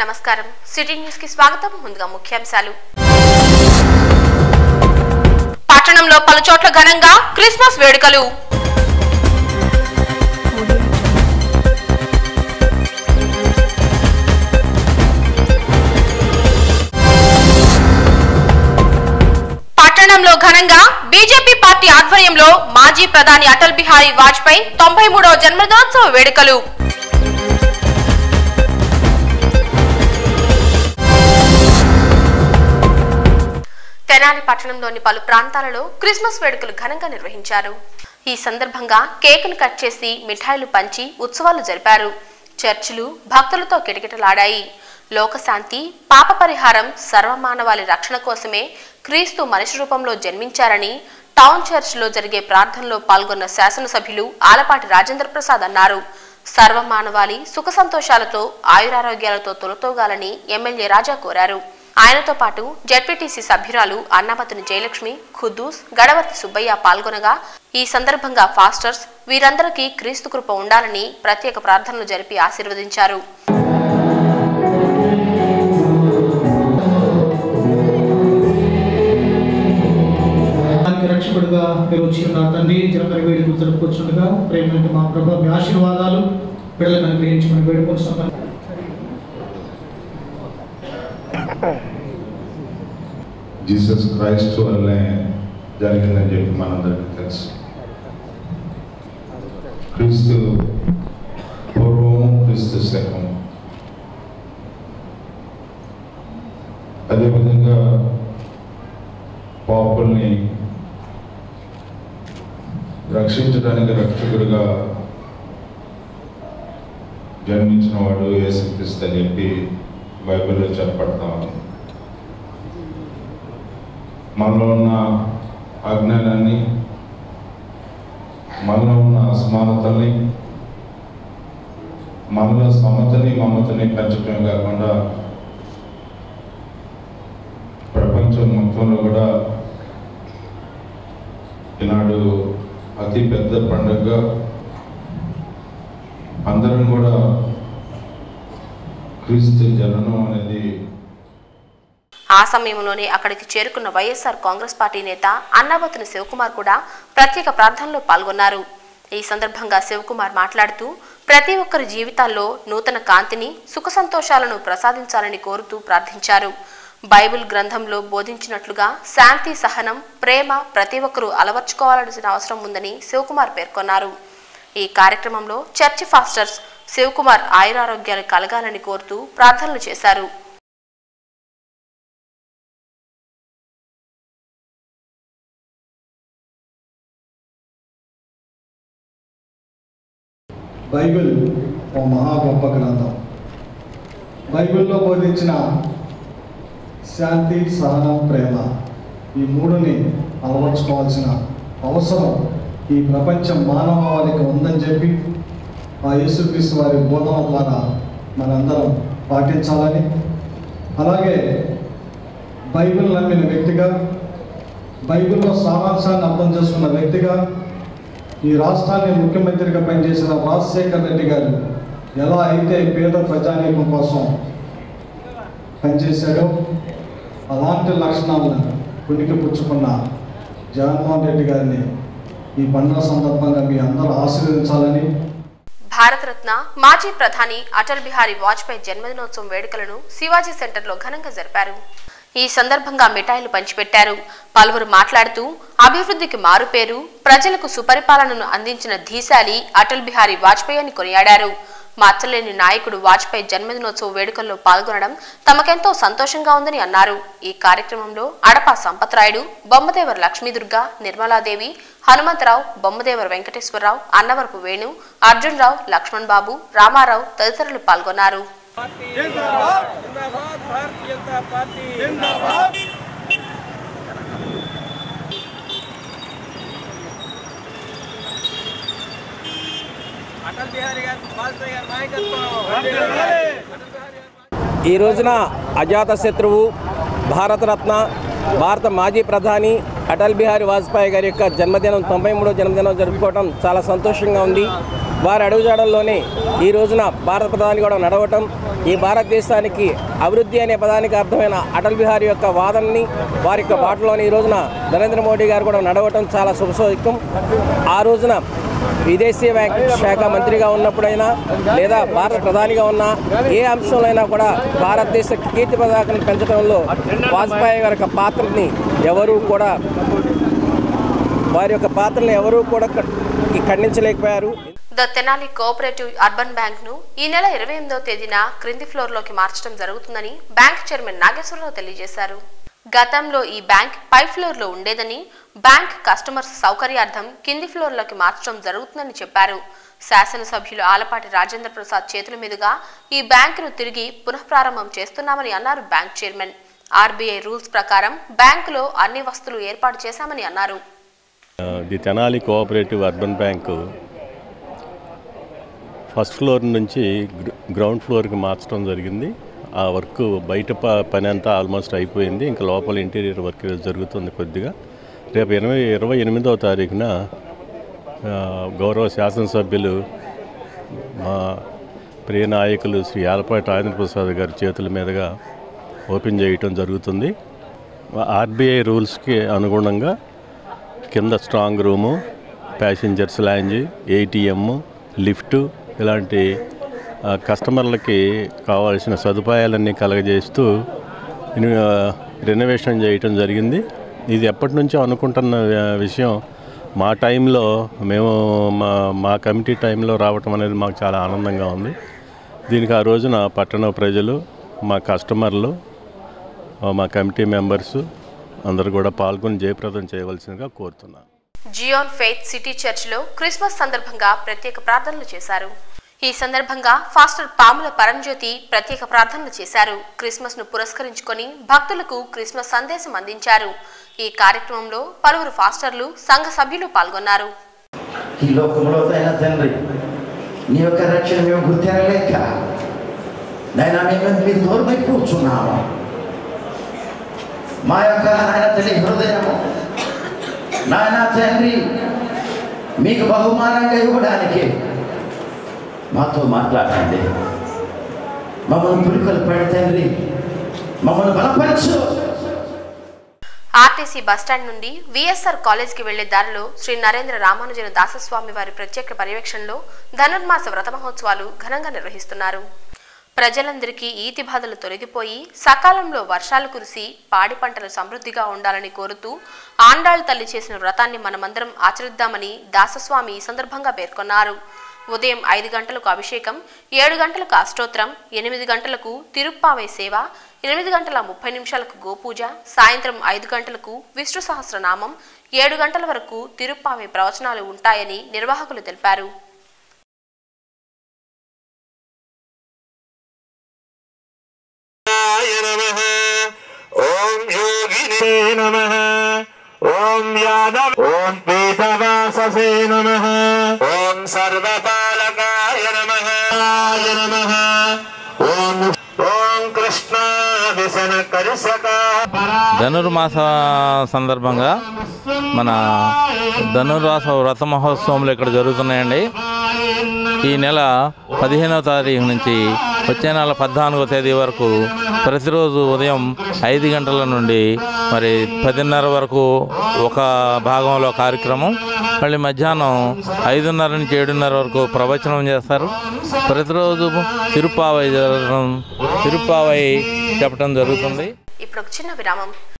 నమస్కారం city news కి స్వాగతం ముందుగా ముఖ్యాంశాలు పట్టణంలో పలు చోట్ల ఘనంగా క్రిస్మస్ వేడుకలు పట్టణంలో ఘనంగా బీజేపీ పార్టీ ఆధ్వర్యంలో మాజీ ప్రధాని అటల్ బిహారీ వాజ్పేయి తొంభై మూడవ జన్మదినోత్సవ వేడుకలు తెనాలి పట్టణంలోని పలు ప్రాంతాలలో క్రిస్మస్ వేడుకలు ఘనంగా నిర్వహించారు ఈ సందర్భంగా కేకులు కట్ చేసి మిఠాయిలు పంచి ఉత్సవాలు జరిపారు చర్చిలు భక్తులతో కిటకిటలాడాయి లోకశాంతి పాప పరిహారం సర్వమానవాళి రక్షణ కోసమే క్రీస్తు మనిషి రూపంలో జన్మించారని టౌన్ చర్చిలో జరిగే ప్రార్థనలో పాల్గొన్న శాసనసభ్యులు ఆలపాటి రాజేంద్ర ప్రసాద్ అన్నారు సర్వమానవాళి సుఖ సంతోషాలతో ఆయురారోగ్యాలతో తొలతోగాలని ఎమ్మెల్యే రాజా కోరారు ఆయనతో పాటు జడ్పీటీసీ సభ్యురాలు అన్నామతుని జయలక్ష్మి ఖుద్దూస్ గడవర్తి సుబ్బయ్య పాల్గొనగా ఈ సందర్భంగా ఫాస్టర్స్ వీరందరికీ క్రీస్తు కృప ఉండాలని ప్రత్యేక ప్రార్థనలు జరిపి ఆశీర్వదించారు దానికి రక్షకుడుగా మీరు వచ్చి ఉన్నారు తండ్రి జనపరి వేడుకలు జరుపుకొచ్చుండగా ప్రేమ మా ప్రభు మీ ఆశీర్వాదాలు పిల్లలకు అనుగ్రహించమని వేడుకొస్తున్నాం జీసస్ క్రైస్ట్ వల్లే జరిగిందని చెప్పి మనందరికీ తెలుసు క్రీస్తు పూర్వం క్రీస్తు శకం అదేవిధంగా పాపుల్ని రక్షించడానికి రక్షకుడిగా జన్మించిన వాడు యేసుక్రీస్తు అని చెప్పి బైబిల్లో చెప్పబడతా ఉంది మనలో ఉన్న అజ్ఞానాన్ని మనలో ఉన్న అసమానతల్ని మనలో సమతని మమతని పెంచడమే కాకుండా ప్రపంచం మొత్తంలో కూడా ఈనాడు అతి పెద్ద పండుగగా అందరం కూడా క్రీస్తు జననం అనేది ఆ సమయంలోనే అక్కడికి చేరుకున్న వైఎస్ఆర్ కాంగ్రెస్ పార్టీ నేత అన్నాబతుని శివకుమార్ కూడా ప్రత్యేక ప్రార్థనలో పాల్గొన్నారు ఈ సందర్భంగా శివకుమార్ మాట్లాడుతూ ప్రతి ఒక్కరి జీవితాల్లో నూతన కాంతిని సుఖ సంతోషాలను ప్రసాదించాలని కోరుతూ ప్రార్థించారు బైబిల్ గ్రంథంలో బోధించినట్లుగా శాంతి సహనం ప్రేమ ప్రతి ఒక్కరూ అలవర్చుకోవాల్సిన అవసరం ఉందని శివకుమార్ పేర్కొన్నారు ఈ కార్యక్రమంలో చర్చి ఫాస్టర్స్ శివకుమార్ ఆయురారోగ్యాలు కలగాలని కోరుతూ ప్రార్థనలు చేశారు బైబిల్ ఓ మహా గొప్ప గ్రంథం బైబిల్లో బోధించిన శాంతి సహనం ప్రేమ ఈ మూడుని అలవర్చుకోవాల్సిన అవసరం ఈ ప్రపంచం మానవాళికి ఉందని చెప్పి ఆ యేసుక్రీస్తు వారి బోధన ద్వారా మనందరం పాటించాలని అలాగే బైబిల్ నమ్మిన వ్యక్తిగా బైబిల్లో సారాంశాన్ని అర్థం చేసుకున్న వ్యక్తిగా ఈ రాష్ట్రాన్ని ముఖ్యమంత్రిగా పనిచేసిన రాజశేఖర్ రెడ్డి గారు ఎలా అయితే పేద ప్రజానీకం కోసం పనిచేశాడో అలాంటి లక్షణాలను కునికి పుచ్చుకున్న జగన్మోహన్ రెడ్డి గారిని ఈ పండుగ సందర్భంగా మీ అందరూ ఆశీర్వదించాలని భారతరత్న మాజీ ప్రధాని అటల్ బిహారీ వాజ్పేయి జన్మదినోత్సవం వేడుకలను శివాజీ సెంటర్లో ఘనంగా జరిపారు ఈ సందర్భంగా మిఠాయిలు పంచిపెట్టారు పలువురు మాట్లాడుతూ అభివృద్ధికి మారుపేరు ప్రజలకు సుపరిపాలనను అందించిన ధీశాలి అటల్ బిహారీ వాజ్పేయి అని కొనియాడారు మచ్చలేని నాయకుడు వాజ్పేయి జన్మదినోత్సవ వేడుకల్లో పాల్గొనడం తమకెంతో సంతోషంగా ఉందని అన్నారు ఈ కార్యక్రమంలో అడప సంపత్రాయుడు బొమ్మదేవర లక్ష్మీదుర్గ నిర్మలాదేవి హనుమంతరావు బొమ్మదేవర వెంకటేశ్వరరావు అన్నవరపు వేణు అర్జున్రావు లక్ష్మణ్ బాబు రామారావు తదితరులు పాల్గొన్నారు जिंदाबाद जिंदाबाद भारतीय जनता पार्टी जिंदाबाद అటల్ బిహారీ గారి వాజ్పేయి గారి నాయకత్వం అటల్ బిహారీ గారి ఈ రోజున అజాత శత్రువు భారతరత్న భారత మాజీ ప్రధాని అటల్ బిహారీ వాజ్పేయి గారి యొక్క జన్మదినం తొంభై మూడో జన్మదినం జరుపుకోవడం చాలా సంతోషంగా ఉంది వారి అడుగుజాడల్లోనే ఈ రోజున భారత ప్రధాని కూడా నడవటం ఈ భారతదేశానికి అభివృద్ధి అనే పదానికి అర్థమైన అటల్ బిహారీ యొక్క వాదనని వారి యొక్క బాటలోని ఈ రోజున నరేంద్ర మోడీ గారు కూడా నడవటం చాలా శుభసూచకం ఆ రోజున విదేశీ బ్యాంక్ శాఖ మంత్రిగా ఉన్నప్పుడైనా లేదా భారత ప్రధానిగా ఉన్న ఏ అంశంలో అయినా కూడా భారతదేశ కీర్తి పతాకను పెంచడంలో వాజ్పేయి గారి యొక్క పాత్రని ఎవరూ కూడా వారి యొక్క పాత్రని ఎవరూ కూడా క- ఖండించలేకపోయారు the Tenali cooperative urban bank ను ఈ నెల ఇరవై ఎనిమిదవ తేదీన క్రింది ఫ్లోర్ లోకి మార్చడం జరుగుతుందని బ్యాంక్ చైర్మన్ నాగేశ్వరరావు తెలియజేశారు గతంలో ఈ బ్యాంక్ పై ఫ్లోర్ లో ఉండేదని బ్యాంక్ కస్టమర్స్ సౌకర్యార్థం కింది ఫ్లోర్ లోకి మార్చడం జరుగుతుందని చెప్పారు శాసనసభ్యులు ఆలపాటి రాజేంద్ర ప్రసాద్ చేతుల మీదుగా ఈ బ్యాంకును తిరిగి పునఃప్రారంభం చేస్తున్నామని అన్నారు బ్యాంక్ చైర్మన్ ఆర్బీఐ రూల్స్ ప్రకారం బ్యాంకులో అన్ని వస్తువులు ఏర్పాటు చేశామని అన్నారు the Tenali cooperative urban bank first floor నుంచి గ్ర- గ్రౌండ్ ఫ్లోర్కి మార్చడం జరిగింది ఆ వర్క్ బయట ప- పని అంతా ఆల్మోస్ట్ అయిపోయింది ఇంకా లోపల ఇంటీరియర్ వర్క్ జరుగుతుంది కొద్దిగా రేపు ఇరవై ఇరవై ఎనిమిదవ తారీఖున ఆ, గౌరవ శాసనసభ్యులు మా ప్రియ నాయకులు శ్రీ ఆలపాటి రాజేంద్ర ప్రసాద్ గారి చేతుల మీదుగా ఓపెన్ చేయటం జరుగుతుంది ఆర్బీఐ రూల్స్కి అనుగుణంగా కింద strong room passengers lounge ATM lift ఇలాంటి ఆ, కస్టమర్లకి కావాల్సిన సదుపాయాలన్నీ కలగజేస్తూ ఇన్- ఆ, రెనోవేషన్ చేయటం జరిగింది ఇది ఎప్పటి నుంచో అనుకుంటున్న ఆ, విషయం మా టైంలో మేము మా మా కమిటీ టైంలో రావటం అనేది మాకు చాలా ఆనందంగా ఉంది దీనికి ఆ రోజున పట్టణ ప్రజలు మా కస్టమర్లు ఆ, మా కమిటీ మెంబర్స్ అందరూ కూడా పాల్గొని జయప్రదం చేయవలసిందిగా కోరుతున్నాను జియోన్ ఫెయిత్ సిటీ చర్చిలో క్రిస్మస్ సందర్భంగా ప్రత్యేక ప్రార్థనలు చేశారు ఈ సందర్భంగా ఫాస్టర్ పాముల పరంజ్యోతి ప్రత్యేక ప్రార్థనలు చేశారు క్రిస్మస్ ను పురస్కరించుకొని భక్తులకు క్రిస్మస్ సందేశం అందించారు ఈ కార్యక్రమంలో పలువురు ఫాస్టర్లు సంఘ సభ్యులు పాల్గొన్నారు ఈ లోకంలో అయినా తండ్రి నీ యొక్క రక్షణ మేము గుర్తెరలేక నైనా మేము మీరు దూరమై కూర్చున్నాము మా యొక్క నాయన తల్లి హృదయము నాయన తండ్రి మీకు బహుమానంగా ఇవ్వడానికి మాతో మాట్లాడండి మమ్మల్ని పురికలు పడి తండ్రి మమ్మల్ని బలపరచు ఆర్టీసీ బస్టాండ్ నుండి విఎస్ఆర్ కాలేజ్కి వెళ్లే దారిలో శ్రీ నరేంద్ర రామానుజన దాసస్వామి వారి ప్రత్యేక పర్యవేక్షణలో ధనుర్మాస వ్రత మహోత్సవాలు ఘనంగా నిర్వహిస్తున్నారు ప్రజలందరికీ ఈతి బాధలు తొలగిపోయి సకాలంలో వర్షాలు కురిసి పాడి పంటలు సమృద్ధిగా ఉండాలని కోరుతూ ఆండాళ్ తల్లి చేసిన వ్రతాన్ని మనమందరం ఆచరిద్దామని దాసస్వామి ఈ సందర్భంగా పేర్కొన్నారు ఉదయం ఐదు గంటలకు అభిషేకం ఏడు గంటలకు అష్టోత్తరం ఎనిమిది గంటలకు తిరుప్పావై సేవ ఎనిమిది గంటల ముప్పై నిమిషాలకు గోపూజ సాయంత్రం ఐదు గంటలకు విష్ణు సహస్రనామం ఏడు గంటల వరకు తిరుప్పావై ప్రవచనాలు ఉంటాయని నిర్వాహకులు తెలిపారు ఓం యోగినే నమ ఓం యాదవ ఓం పీతవాససే నమ ఓం సర్వపాలకాయ నమ నమ ఓం ఓం కృష్ణ విసన కరిసక ధనుర్మాస సందర్భంగా మన ధనుర్మాస వ్రత మహోత్సవంలో ఇక్కడ జరుగుతున్నాయండి ఈ నెల పదిహేనవ తారీఖు నుంచి వచ్చే నెల పద్నాలుగో తేదీ వరకు ప్రతిరోజు ఉదయం ఐదు గంటల నుండి మరి పదిన్నర వరకు ఒక భాగంలో కార్యక్రమం మళ్ళీ మధ్యాహ్నం ఐదున్నర నుంచి ఏడున్నర వరకు ప్రవచనం చేస్తారు ప్రతిరోజు తిరుపావై జరగడం తిరుపావై చెప్పడం జరుగుతుంది ఇప్పుడు ఒక చిన్న విరామం